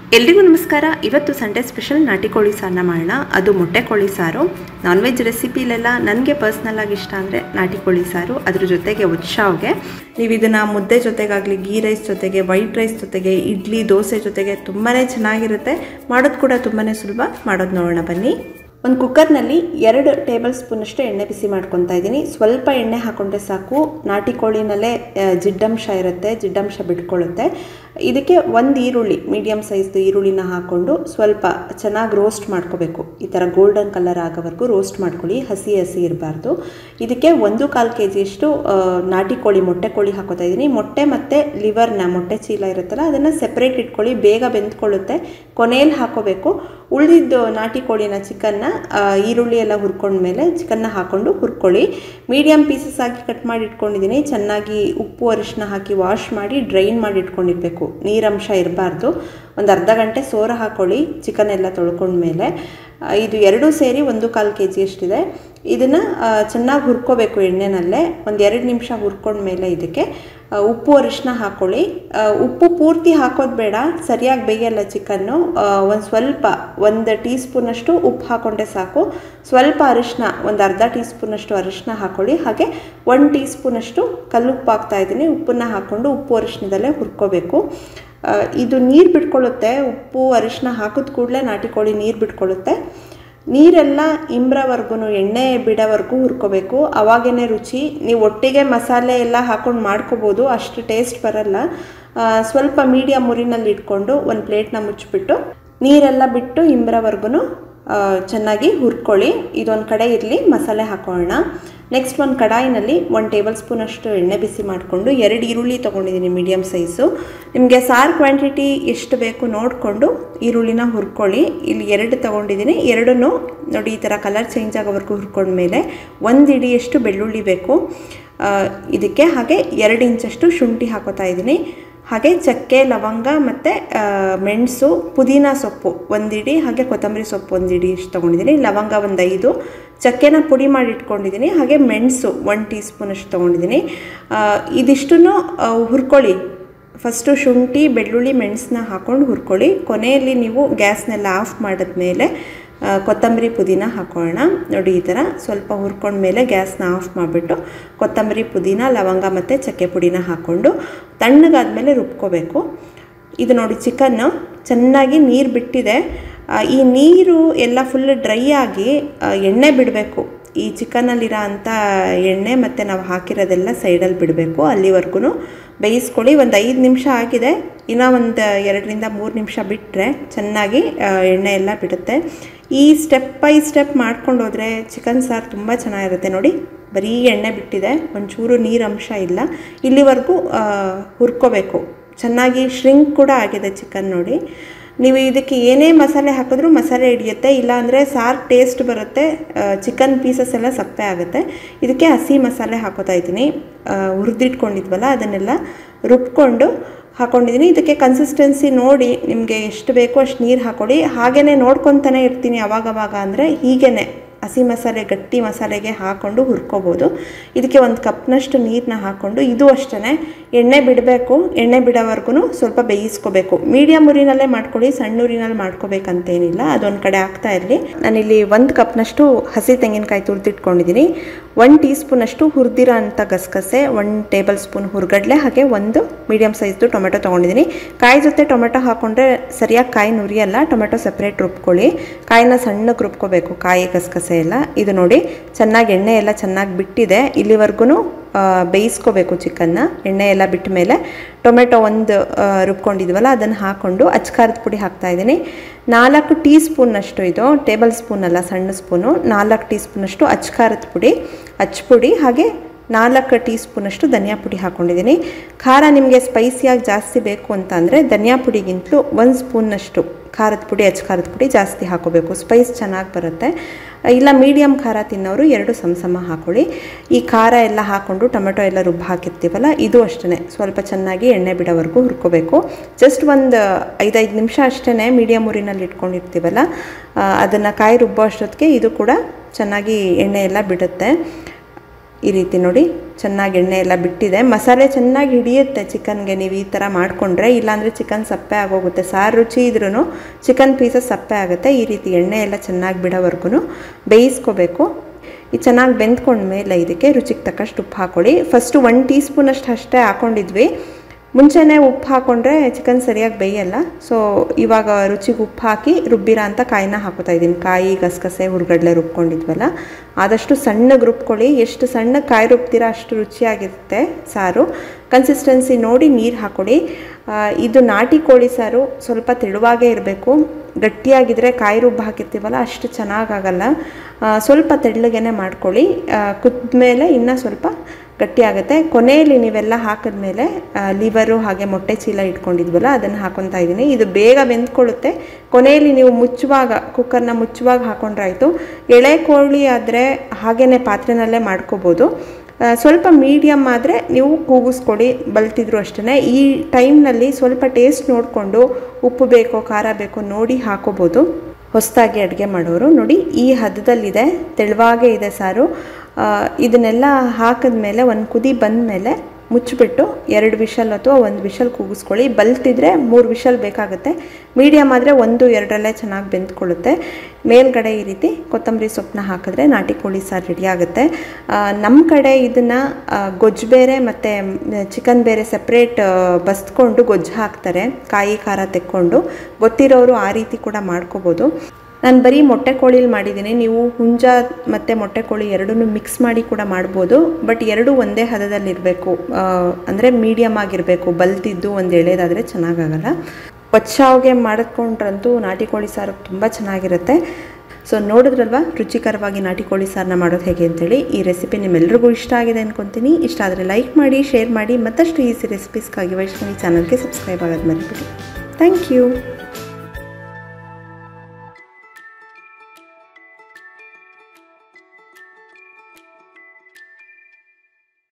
ಎಲ್ರಿಗೂ ನಮಸ್ಕಾರ ಇವತ್ತು ಸಂಡೇ ಸ್ಪೆಷಲ್ ನಾಟಿ ಕೋಳಿ ಸಾರನ್ನ ಮಾಡೋಣ ಅದು ಮೊಟ್ಟೆ ಕೋಳಿ ಸಾರು ನಾನ್ ವೆಜ್ ರೆಸಿಪಿಲೆಲ್ಲ ನನಗೆ ಪರ್ಸ್ನಲ್ ಆಗಿ ಇಷ್ಟ ಅಂದರೆ ನಾಟಿ ಕೋಳಿ ಸಾರು ಅದ್ರ ಜೊತೆಗೆ ಉತ್ಸಾವ್ಗೆ ನೀವು ಇದನ್ನು ಮುದ್ದೆ ಜೊತೆಗಾಗಲಿ ಗೀ ರೈಸ್ ಜೊತೆಗೆ ವೈಟ್ ರೈಸ್ ಜೊತೆಗೆ ಇಡ್ಲಿ ದೋಸೆ ಜೊತೆಗೆ ತುಂಬಾ ಚೆನ್ನಾಗಿರುತ್ತೆ ಮಾಡೋದು ಕೂಡ ತುಂಬಾ ಸುಲಭ ಮಾಡೋದು ನೋಡೋಣ ಬನ್ನಿ ಒಂದು ಕುಕ್ಕರ್ನಲ್ಲಿ ಎರಡು ಟೇಬಲ್ ಸ್ಪೂನಷ್ಟು ಎಣ್ಣೆ ಬಿಸಿ ಮಾಡ್ಕೊತಾ ಇದ್ದೀನಿ ಸ್ವಲ್ಪ ಎಣ್ಣೆ ಹಾಕೊಂಡ್ರೆ ಸಾಕು ನಾಟಿ ಕೋಳಿನಲ್ಲೇ ಆ, ಜಿಡ್ಡಂಶ ಇರುತ್ತೆ ಜಿಡ್ಡಂಶ ಬಿಟ್ಕೊಳ್ಳುತ್ತೆ ಇದಕ್ಕೆ ಒಂದು ಈರುಳ್ಳಿ ಮೀಡಿಯಮ್ ಸೈಜ್ದು ಈರುಳ್ಳಿನ ಹಾಕ್ಕೊಂಡು ಸ್ವಲ್ಪ ಚೆನ್ನಾಗಿ ರೋಸ್ಟ್ ಮಾಡ್ಕೋಬೇಕು ಈ ಥರ ಗೋಲ್ಡನ್ ಕಲರ್ ಆಗೋವರೆಗೂ ರೋಸ್ಟ್ ಮಾಡ್ಕೊಳ್ಳಿ ಹಸಿ ಹಸಿ ಇರಬಾರ್ದು ಇದಕ್ಕೆ ಒಂದು ಕಾಲು ಕೆ ಜಿಯಷ್ಟು ಆ, ನಾಟಿ ಕೋಳಿ ಮೊಟ್ಟೆ ಕೋಳಿ ಹಾಕೋತಾ ಇದ್ದೀನಿ ಮೊಟ್ಟೆ ಮತ್ತು ಲಿವರ್ನ ಮೊಟ್ಟೆ ಚೀಲ ಇರುತ್ತಲ್ಲ ಅದನ್ನು ಸೆಪ್ರೇಟ್ ಇಟ್ಕೊಳ್ಳಿ ಬೇಗ ಬೆಂದ್ಕೊಳ್ಳುತ್ತೆ ಕೊನೆಯಲ್ಲಿ ಹಾಕೋಬೇಕು ಉಳಿದಿದ್ದು ನಾಟಿ ಕೋಳಿನ ಚಿಕನ್ನ ಈರುಳ್ಳಿ ಎಲ್ಲ ಹುರ್ಕೊಂಡ್ಮೇಲೆ ಚಿಕನ್ನ ಹಾಕ್ಕೊಂಡು ಹುರ್ಕೊಳ್ಳಿ ಮೀಡಿಯಮ್ ಪೀಸಸ್ ಆಗಿ ಕಟ್ ಮಾಡಿ ಇಟ್ಕೊಂಡಿದ್ದೀನಿ ಚೆನ್ನಾಗಿ ಉಪ್ಪು ಅರಿಶಿನ ಹಾಕಿ ವಾಶ್ ಮಾಡಿ ಡ್ರೈನ್ ಮಾಡಿ ಇಟ್ಕೊಂಡಿರ್ಬೇಕು ನೀರಂಶ ಇರಬಾರ್ದು ಒಂದು ಅರ್ಧ ಗಂಟೆ ಸೋರ ಹಾಕ್ಕೊಳ್ಳಿ ಚಿಕನ್ ಎಲ್ಲ ತೊಳ್ಕೊಂಡ್ಮೇಲೆ ಆ, ಇದು ಎರಡೂ ಸೇರಿ ಒಂದು ಕಾಲು ಕೆ ಜಿ ಅಷ್ಟಿದೆ ಇದನ್ನು ಚೆನ್ನಾಗಿ ಹುರ್ಕೋಬೇಕು ಎಣ್ಣೆನಲ್ಲೇ ಒಂದು ಎರಡು ನಿಮಿಷ ಹುರ್ಕೊಂಡ್ಮೇಲೆ ಇದಕ್ಕೆ ಆ, ಉಪ್ಪು ಅರಿಶಿನ ಹಾಕ್ಕೊಳ್ಳಿ ಆ, ಉಪ್ಪು ಪೂರ್ತಿ ಹಾಕೋದು ಬೇಡ ಸರಿಯಾಗಿ ಬೇಯಲ್ಲ ಚಿಕನ್ನು ಒಂದು ಸ್ವಲ್ಪ ಒಂದು ಟೀ ಸ್ಪೂನಷ್ಟು ಉಪ್ಪು ಹಾಕ್ಕೊಂಡ್ರೆ ಸಾಕು ಸ್ವಲ್ಪ ಅರಿಶಿನ ಒಂದು ಅರ್ಧ ಟೀ ಸ್ಪೂನಷ್ಟು ಅರಿಶಿನ ಹಾಕ್ಕೊಳ್ಳಿ ಹಾಗೆ ಒಂದು ಟೀ ಸ್ಪೂನಷ್ಟು ಕಲ್ಲುಪ್ಪು ಹಾಕ್ತಾ ಇದ್ದೀನಿ ಉಪ್ಪನ್ನು ಹಾಕ್ಕೊಂಡು ಉಪ್ಪು ಅರಿಶಿನದಲ್ಲೇ ಹುರ್ಕೋಬೇಕು ಆ, ಇದು ನೀರು ಬಿಟ್ಕೊಳ್ಳುತ್ತೆ ಉಪ್ಪು ಅರಿಶಿನ ಹಾಕಿದ ಕೂಡಲೇ ನಾಟಿ ಕೋಳಿ ನೀರು ಬಿಟ್ಕೊಳ್ಳುತ್ತೆ ನೀರೆಲ್ಲ ಇಂಬ್ರವರೆಗೂ ಎಣ್ಣೆ ಬಿಡೋವರೆಗೂ ಹುರ್ಕೋಬೇಕು ಅವಾಗೇ ರುಚಿ ನೀವು ಒಟ್ಟಿಗೆ ಮಸಾಲೆ ಎಲ್ಲ ಹಾಕೊಂಡು ಮಾಡ್ಕೋಬೋದು ಅಷ್ಟು ಟೇಸ್ಟ್ ಬರಲ್ಲ ಆ, ಸ್ವಲ್ಪ ಮೀಡಿಯಮ್ ಉರಿನಲ್ಲಿ ಇಟ್ಕೊಂಡು ಒಂದು ಪ್ಲೇಟ್ನ ಮುಚ್ಚಿಬಿಟ್ಟು ನೀರೆಲ್ಲ ಬಿಟ್ಟು ಇಂಬ್ರವರೆಗೂ ಚೆನ್ನಾಗಿ ಹುರ್ಕೊಳ್ಳಿ ಇದೊಂದು ಕಡೆ ಇರಲಿ ಮಸಾಲೆ ಹಾಕೋಣ ನೆಕ್ಸ್ಟ್ ಒಂದು ಕಡಾಯಿನಲ್ಲಿ ಒಂದು ಟೇಬಲ್ ಸ್ಪೂನಷ್ಟು ಎಣ್ಣೆ ಬಿಸಿ ಮಾಡಿಕೊಂಡು ಎರಡು ಈರುಳ್ಳಿ ತೊಗೊಂಡಿದ್ದೀನಿ ಮೀಡಿಯಮ್ ಸೈಜು ನಿಮಗೆ ಸಾರು ಕ್ವಾಂಟಿಟಿ ಎಷ್ಟು ಬೇಕು ನೋಡಿಕೊಂಡು ಈರುಳ್ಳಿನ ಹುರ್ಕೊಳ್ಳಿ ಇಲ್ಲಿ ಎರಡು ತೊಗೊಂಡಿದ್ದೀನಿ ಎರಡನ್ನೂ ನೋಡಿ ಈ ಥರ ಕಲರ್ ಚೇಂಜ್ ಆಗೋವರೆಗೂ ಹುರ್ಕೊಂಡ್ಮೇಲೆ ಒಂದು ಇಡಿಯಷ್ಟು ಬೆಳ್ಳುಳ್ಳಿ ಬೇಕು ಆ, ಇದಕ್ಕೆ ಹಾಗೆ ಎರಡು ಇಂಚಷ್ಟು ಶುಂಠಿ ಹಾಕೋತಾ ಇದ್ದೀನಿ ಹಾಗೆ ಚಕ್ಕೆ ಲವಂಗ ಮತ್ತು ಮೆಣಸು ಪುದೀನ ಸೊಪ್ಪು ಒಂದಿಡಿ ಹಾಗೆ ಕೊತ್ತಂಬರಿ ಸೊಪ್ಪು ಒಂದಿಡಿ ಇಷ್ಟು ತೊಗೊಂಡಿದ್ದೀನಿ ಲವಂಗ ಒಂದು ಐದು ಚಕ್ಕೆನ ಪುಡಿ ಮಾಡಿ ಇಟ್ಕೊಂಡಿದ್ದೀನಿ ಹಾಗೆ ಮೆಣಸು ಒನ್ ಟೀ ಸ್ಪೂನಷ್ಟು ತೊಗೊಂಡಿದ್ದೀನಿ ಇದಿಷ್ಟನ್ನು ಹುರ್ಕೊಳ್ಳಿ ಫಸ್ಟು ಶುಂಠಿ ಬೆಳ್ಳುಳ್ಳಿ ಮೆಣಸನ್ನ ಹಾಕ್ಕೊಂಡು ಹುರ್ಕೊಳ್ಳಿ ಕೊನೆಯಲ್ಲಿ ನೀವು ಗ್ಯಾಸ್ನೆಲ್ಲ ಆಫ್ ಮಾಡಿದ್ಮೇಲೆ ಆ, ಕೊತ್ತಂಬರಿ ಪುದೀನ ಹಾಕೋಣ ನೋಡಿ ಈ ಥರ ಸ್ವಲ್ಪ ಹುರ್ಕೊಂಡ್ಮೇಲೆ ಗ್ಯಾಸ್ನ ಆಫ್ ಮಾಡಿಬಿಟ್ಟು ಕೊತ್ತಂಬರಿ ಪುದೀನ ಲವಂಗ ಮತ್ತು ಚಕ್ಕೆ ಪುಡಿನ ಹಾಕ್ಕೊಂಡು ತಣ್ಣಗಾದ್ಮೇಲೆ ರುಬ್ಕೋಬೇಕು ಇದು ನೋಡಿ ಚಿಕನ್ನು ಚೆನ್ನಾಗಿ ನೀರು ಬಿಟ್ಟಿದೆ ಆ, ಈ ನೀರು ಎಲ್ಲ ಫುಲ್ ಡ್ರೈ ಆಗಿ ಆ, ಎಣ್ಣೆ ಬಿಡಬೇಕು ಈ ಚಿಕನ್ನಲ್ಲಿರೋ ಅಂಥ ಎಣ್ಣೆ ಮತ್ತು ನಾವು ಹಾಕಿರೋದೆಲ್ಲ ಸೈಡಲ್ಲಿ ಬಿಡಬೇಕು ಅಲ್ಲಿವರೆಗೂ ಬೇಯಿಸ್ಕೊಳ್ಳಿ ಒಂದು ಐದು ನಿಮಿಷ ಆಗಿದೆ ಇನ್ನೂ ಒಂದು ಎರಡರಿಂದ ಮೂರು ನಿಮಿಷ ಬಿಟ್ಟರೆ ಚೆನ್ನಾಗಿ ಆ, ಎಣ್ಣೆ ಎಲ್ಲ ಬಿಡುತ್ತೆ ಈ ಸ್ಟೆಪ್ ಬೈ ಸ್ಟೆಪ್ ಮಾಡ್ಕೊಂಡು ಹೋದರೆ ಚಿಕನ್ ಸಾರು ತುಂಬ ಚೆನ್ನಾಗಿರುತ್ತೆ ನೋಡಿ ಬರೀ ಎಣ್ಣೆ ಬಿಟ್ಟಿದೆ ಒಂಚೂರು ನೀರಂಶ ಇಲ್ಲ ಇಲ್ಲಿವರೆಗೂ ಆ, ಹುರ್ಕೋಬೇಕು ಚೆನ್ನಾಗಿ ಶ್ರಿಂಕ್ ಕೂಡ ಆಗಿದೆ ಚಿಕನ್ ನೋಡಿ ನೀವು ಇದಕ್ಕೆ ಏನೇ ಮಸಾಲೆ ಹಾಕಿದ್ರೂ ಮಸಾಲೆ ಹಿಡಿಯುತ್ತೆ ಇಲ್ಲಾಂದರೆ ಸಾರು ಟೇಸ್ಟ್ ಬರುತ್ತೆ ಚಿಕನ್ ಪೀಸಸ್ ಎಲ್ಲ ಸಪ್ಪೆ ಆಗುತ್ತೆ ಇದಕ್ಕೆ ಹಸಿ ಮಸಾಲೆ ಹಾಕೋತಾ ಇದ್ದೀನಿ ಹುರಿದಿಟ್ಕೊಂಡಿದ್ವಲ್ಲ ಅದನ್ನೆಲ್ಲ ರುಬ್ಕೊಂಡು ಹಾಕೊಂಡಿದ್ದೀನಿ ಇದಕ್ಕೆ ಕನ್ಸಿಸ್ಟೆನ್ಸಿ ನೋಡಿ ನಿಮಗೆ ಎಷ್ಟು ಬೇಕೋ ಅಷ್ಟು ನೀರು ಹಾಕೊಳ್ಳಿ ಹಾಗೇ ನೋಡ್ಕೊತಾನೆ ಇರ್ತೀನಿ ಅವಾಗವಾಗ ಅಂದರೆ ಹೀಗೇ ಹಸಿ ಮಸಾಲೆ ಗಟ್ಟಿ ಮಸಾಲೆಗೆ ಹಾಕ್ಕೊಂಡು ಹುರ್ಕೋಬೋದು ಇದಕ್ಕೆ ಒಂದು ಕಪ್ನಷ್ಟು ನೀರನ್ನ ಹಾಕ್ಕೊಂಡು ಇದು ಅಷ್ಟೇ ಎಣ್ಣೆ ಬಿಡಬೇಕು ಎಣ್ಣೆ ಬಿಡೋವರೆಗೂ ಸ್ವಲ್ಪ ಬೇಯಿಸ್ಕೋಬೇಕು ಮೀಡಿಯಮ್ ಉರಿನಲ್ಲೇ ಮಾಡ್ಕೊಳ್ಳಿ ಸಣ್ಣ ಉರಿನಲ್ಲಿ ಮಾಡ್ಕೋಬೇಕಂತೇನಿಲ್ಲ ಅದೊಂದು ಕಡೆ ಆಗ್ತಾ ಇರಲಿ ನಾನಿಲ್ಲಿ ಒಂದು ಕಪ್ನಷ್ಟು ಹಸಿ ತೆಂಗಿನಕಾಯಿ ತುರಿದಿಟ್ಕೊಂಡಿದ್ದೀನಿ ಒನ್ ಟೀ ಸ್ಪೂನಷ್ಟು ಹುರಿದಿರೋ ಅಂಥ ಗಸಗಸೆ ಒನ್ ಟೇಬಲ್ ಸ್ಪೂನ್ ಹುರ್ಗಡ್ಲೆ ಹಾಗೆ ಒಂದು ಮೀಡಿಯಮ್ ಸೈಜ್ದು ಟೊಮೆಟೊ ತೊಗೊಂಡಿದ್ದೀನಿ ಕಾಯಿ ಜೊತೆ ಟೊಮೆಟೊ ಹಾಕ್ಕೊಂಡ್ರೆ ಸರಿಯಾಗಿ ಕಾಯಿ ನುರಿಯಲ್ಲ ಟೊಮೆಟೊ ಸಪ್ರೇಟ್ ರುಬ್ಕೊಳ್ಳಿ ಕಾಯಿನ ಸಣ್ಣಕ್ಕೆ ರುಬ್ಕೋಬೇಕು ಕಾಯಿ ಗಸಗಸೆ ಎಲ್ಲ ಇದು ನೋಡಿ ಚೆನ್ನಾಗಿ ಎಣ್ಣೆ ಎಲ್ಲ ಚೆನ್ನಾಗಿ ಬಿಟ್ಟಿದೆ ಇಲ್ಲಿವರೆಗೂ ಬೇಯಿಸ್ಕೋಬೇಕು ಚಿಕನ್ನ ಎಣ್ಣೆ ಎಲ್ಲ ಬಿಟ್ಟ ಮೇಲೆ ಟೊಮೆಟೊ ಒಂದು ಆ, ರುಬ್ಕೊಂಡಿದ್ವಲ್ಲ ಅದನ್ನು ಹಾಕ್ಕೊಂಡು ಅಚ್ಕಾರದ ಪುಡಿ ಹಾಕ್ತಾ ಇದ್ದೀನಿ ನಾಲ್ಕು ಟೀ ಸ್ಪೂನ್ನಷ್ಟು ಇದು ಟೇಬಲ್ ಸ್ಪೂನ್ ಅಲ್ಲ ಸಣ್ಣ ಸ್ಪೂನು ನಾಲ್ಕು ಟೀ ಸ್ಪೂನಷ್ಟು ಅಚ್ಕಾರದ ಪುಡಿ ಅಚ್ಚಪುಡಿ ಹಾಗೆ ನಾಲ್ಕು ಟೀ ಸ್ಪೂನಷ್ಟು ಧನಿಯಾ ಪುಡಿ ಹಾಕ್ಕೊಂಡಿದ್ದೀನಿ ಖಾರ ನಿಮಗೆ ಸ್ಪೈಸಿಯಾಗಿ ಜಾಸ್ತಿ ಬೇಕು ಅಂತ ಅಂದರೆ ಧನಿಯಾ ಪುಡಿಗಿಂತಲೂ ಒಂದು ಸ್ಪೂನ್ನಷ್ಟು ಖಾರದ ಪುಡಿ ಅಚ್ಚ ಖಾರದ ಪುಡಿ ಜಾಸ್ತಿ ಹಾಕೋಬೇಕು ಸ್ಪೈಸ್ ಚೆನ್ನಾಗಿ ಬರುತ್ತೆ ಇಲ್ಲ ಮೀಡಿಯಮ್ ಖಾರ ತಿನ್ನೋರು ಎರಡು ಸಮ ಸಮ ಹಾಕೊಳ್ಳಿ ಈ ಖಾರ ಎಲ್ಲ ಹಾಕ್ಕೊಂಡು ಟೊಮೆಟೊ ಎಲ್ಲ ರುಬ್ಬ ಹಾಕಿರ್ತೀವಲ್ಲ ಇದು ಅಷ್ಟೇ ಸ್ವಲ್ಪ ಚೆನ್ನಾಗಿ ಎಣ್ಣೆ ಬಿಡೋವರೆಗೂ ಹುರ್ಕೋಬೇಕು ಜಸ್ಟ್ ಒಂದು ಐದೈದು ನಿಮಿಷ ಅಷ್ಟೇ ಮೀಡಿಯಮ್ ಉರಿನಲ್ಲಿ ಇಟ್ಕೊಂಡಿರ್ತೀವಲ್ಲ ಅದನ್ನು ಕಾಯಿ ರುಬ್ಬೋ ಅಷ್ಟೊತ್ತಿಗೆ ಇದು ಕೂಡ ಚೆನ್ನಾಗಿ ಎಣ್ಣೆ ಎಲ್ಲ ಬಿಡುತ್ತೆ ಈ ರೀತಿ ನೋಡಿ ಚೆನ್ನಾಗಿ ಎಣ್ಣೆ ಎಲ್ಲ ಬಿಟ್ಟಿದೆ ಮಸಾಲೆ ಚೆನ್ನಾಗಿ ಹಿಡಿಯುತ್ತೆ ಚಿಕನ್ಗೆ ನೀವು ಈ ಥರ ಮಾಡಿಕೊಂಡ್ರೆ ಇಲ್ಲಾಂದರೆ ಚಿಕನ್ ಸಪ್ಪೆ ಆಗೋಗುತ್ತೆ ಸಾರು ರುಚಿ ಇದ್ರೂ ಚಿಕನ್ ಪೀಸಸ್ ಸಪ್ಪೆ ಆಗುತ್ತೆ ಈ ರೀತಿ ಎಣ್ಣೆ ಎಲ್ಲ ಚೆನ್ನಾಗಿ ಬಿಡೋವರೆಗೂ ಬೇಯಿಸ್ಕೋಬೇಕು ಇದು ಚೆನ್ನಾಗಿ ಬೆಂದ್ಕೊಂಡ್ಮೇಲೆ ಇದಕ್ಕೆ ರುಚಿಗೆ ತಕ್ಕಷ್ಟು ಉಪ್ಪು ಹಾಕ್ಕೊಳ್ಳಿ ಫಸ್ಟು ಒನ್ ಟೀ ಸ್ಪೂನಷ್ಟು ಅಷ್ಟೇ ಹಾಕ್ಕೊಂಡಿದ್ವಿ ಮುಂಚೆನೇ ಉಪ್ಪು ಹಾಕ್ಕೊಂಡ್ರೆ ಚಿಕನ್ ಸರಿಯಾಗಿ ಬೇಯಲ್ಲ ಸೊ ಇವಾಗ ರುಚಿಗೆ ಉಪ್ಪು ಹಾಕಿ ರುಬ್ಬಿರ ಅಂತ ಕಾಯಿನ ಹಾಕೋತಾ ಇದ್ದೀನಿ ಕಾಯಿ ಗಸಗಸೆ ಹುರ್ಗಡ್ಲೆ ರುಬ್ಕೊಂಡಿದ್ವಲ್ಲ ಆದಷ್ಟು ಸಣ್ಣಗೆ ರುಬ್ಕೊಳ್ಳಿ ಎಷ್ಟು ಸಣ್ಣಗೆ ಕಾಯಿ ರುಬ್ತೀರ ಅಷ್ಟು ರುಚಿಯಾಗಿರುತ್ತೆ ಸಾರು ಕನ್ಸಿಸ್ಟೆನ್ಸಿ ನೋಡಿ ನೀರು ಹಾಕ್ಕೊಳ್ಳಿ ಇದು ನಾಟಿ ಕೋಳಿ ಸಾರು ಸ್ವಲ್ಪ ತೆಳುವಾಗೇ ಇರಬೇಕು ಗಟ್ಟಿಯಾಗಿದ್ದರೆ ಕಾಯಿ ರುಬ್ಬು ಹಾಕಿರ್ತೀವಲ್ಲ ಅಷ್ಟು ಚೆನ್ನಾಗಾಗಲ್ಲ ಸ್ವಲ್ಪ ತೆಳ್ಳಗೇನೆ ಮಾಡ್ಕೊಳ್ಳಿ ಕುದ್ಮೇಲೆ ಇನ್ನೂ ಸ್ವಲ್ಪ ಗಟ್ಟಿಯಾಗುತ್ತೆ ಕೊನೆಯಲ್ಲಿ ನೀವೆಲ್ಲ ಹಾಕಿದ್ಮೇಲೆ ಲಿವರು ಹಾಗೆ ಮೊಟ್ಟೆ ಚೀಲ ಇಟ್ಕೊಂಡಿದ್ವಲ್ಲ ಅದನ್ನು ಹಾಕೊತಾ ಇದ್ದೀನಿ ಇದು ಬೇಗ ಬೆಂದ್ಕೊಳ್ಳುತ್ತೆ ಕೊನೆಯಲ್ಲಿ ನೀವು ಮುಚ್ಚುವಾಗ ಕುಕ್ಕರ್ನ ಮುಚ್ಚುವಾಗ ಹಾಕೊಂಡ್ರಾಯ್ತು ಎಳೆ ಕೋಳಿ ಆದರೆ ಹಾಗೇ ಪಾತ್ರೆನಲ್ಲೇ ಮಾಡ್ಕೋಬೋದು ಸ್ವಲ್ಪ ಮೀಡಿಯಮ್ ಆದರೆ ನೀವು ಕೂಗಿಸ್ಕೊಡಿ ಬಲ್ತಿದ್ರು ಅಷ್ಟೇ ಈ ಟೈಮ್ನಲ್ಲಿ ಸ್ವಲ್ಪ ಟೇಸ್ಟ್ ನೋಡಿಕೊಂಡು ಉಪ್ಪು ಬೇಕೋ ಖಾರ ಬೇಕೋ ನೋಡಿ ಹಾಕೋಬೋದು ಹೊಸದಾಗಿ ಅಡುಗೆ ಮಾಡೋರು ನೋಡಿ ಈ ಹದದಲ್ಲಿದೆ ತೆಳುವಾಗೇ ಇದೆ ಸಾರು ಇದನ್ನೆಲ್ಲ ಹಾಕಿದ್ಮೇಲೆ ಒಂದು ಕುದಿ ಬಂದಮೇಲೆ ಮುಚ್ಚಿಬಿಟ್ಟು ಎರಡು ವಿಷಲ್ ಅಥವಾ ಒಂದು ವಿಷಲ್ ಕೂಗಿಸ್ಕೊಳ್ಳಿ ಬಲ್ತಿದ್ರೆ ಮೂರು ವಿಷಲ್ ಬೇಕಾಗುತ್ತೆ ಮೀಡಿಯಮ್ ಆದರೆ ಒಂದು ಎರಡರಲ್ಲೇ ಚೆನ್ನಾಗಿ ಬೆಂದ್ಕೊಳ್ಳುತ್ತೆ ಮೇಲ್ಗಡೆ ಈ ರೀತಿ ಕೊತ್ತಂಬರಿ ಸೊಪ್ಪನ್ನ ಹಾಕಿದ್ರೆ ನಾಟಿ ಕೋಳಿ ಸಾರು ರೆಡಿ ಆಗುತ್ತೆ ನಮ್ಮ ಕಡೆ ಇದನ್ನು ಗೊಜ್ಜು ಬೇರೆ ಮತ್ತು ಚಿಕನ್ ಬೇರೆ ಸಪ್ರೇಟ್ ಬಸ್ಕೊಂಡು ಗೊಜ್ಜು ಹಾಕ್ತಾರೆ ಕಾಯಿ ಖಾರ ತೆಕ್ಕೊಂಡು ಗೊತ್ತಿರೋರು ಆ ರೀತಿ ಕೂಡ ಮಾಡ್ಕೋಬೋದು ನಾನು ಬರೀ ಮೊಟ್ಟೆ ಕೋಳಿಲಿ ಮಾಡಿದ್ದೀನಿ ನೀವು ಹುಂಜ ಮತ್ತು ಮೊಟ್ಟೆ ಕೋಳಿ ಎರಡನ್ನೂ ಮಿಕ್ಸ್ ಮಾಡಿ ಕೂಡ ಮಾಡ್ಬೋದು ಬಟ್ ಎರಡೂ ಒಂದೇ ಹದದಲ್ಲಿರಬೇಕು ಅಂದರೆ ಮೀಡಿಯಮ್ ಆಗಿರಬೇಕು ಬಲ್ತಿದ್ದು ಒಂದು ಎಳೆದಾದರೆ ಚೆನ್ನಾಗಾಗಲ್ಲ ಪಚ್ಚಾವ್ಗೆ ಮಾಡಿಕೊಂಡ್ರಂತೂ ನಾಟಿ ಕೋಳಿ ಸಾರು ತುಂಬ ಚೆನ್ನಾಗಿರುತ್ತೆ ಸೊ ನೋಡಿದ್ರಲ್ವ ರುಚಿಕರವಾಗಿ ನಾಟಿ ಕೋಳಿ ಸಾರನ್ನ ಮಾಡೋದು ಹೇಗೆ ಅಂತೇಳಿ ಈ ರೆಸಿಪಿ ನಿಮ್ಮೆಲ್ರಿಗೂ ಇಷ್ಟ ಆಗಿದೆ ಅಂದ್ಕೊತೀನಿ ಇಷ್ಟ ಆದರೆ ಲೈಕ್ ಮಾಡಿ ಶೇರ್ ಮಾಡಿ ಮತ್ತಷ್ಟು ಈಸಿ ರೆಸಿಪೀಸ್ಗಾಗಿ ವೈಷ್ಣವಿ ಚಾನಲ್ಗೆ ಸಬ್ಸ್ಕ್ರೈಬ್ ಆಗೋದು ಮರಿಬಿಡಿ ಥ್ಯಾಂಕ್ ಯು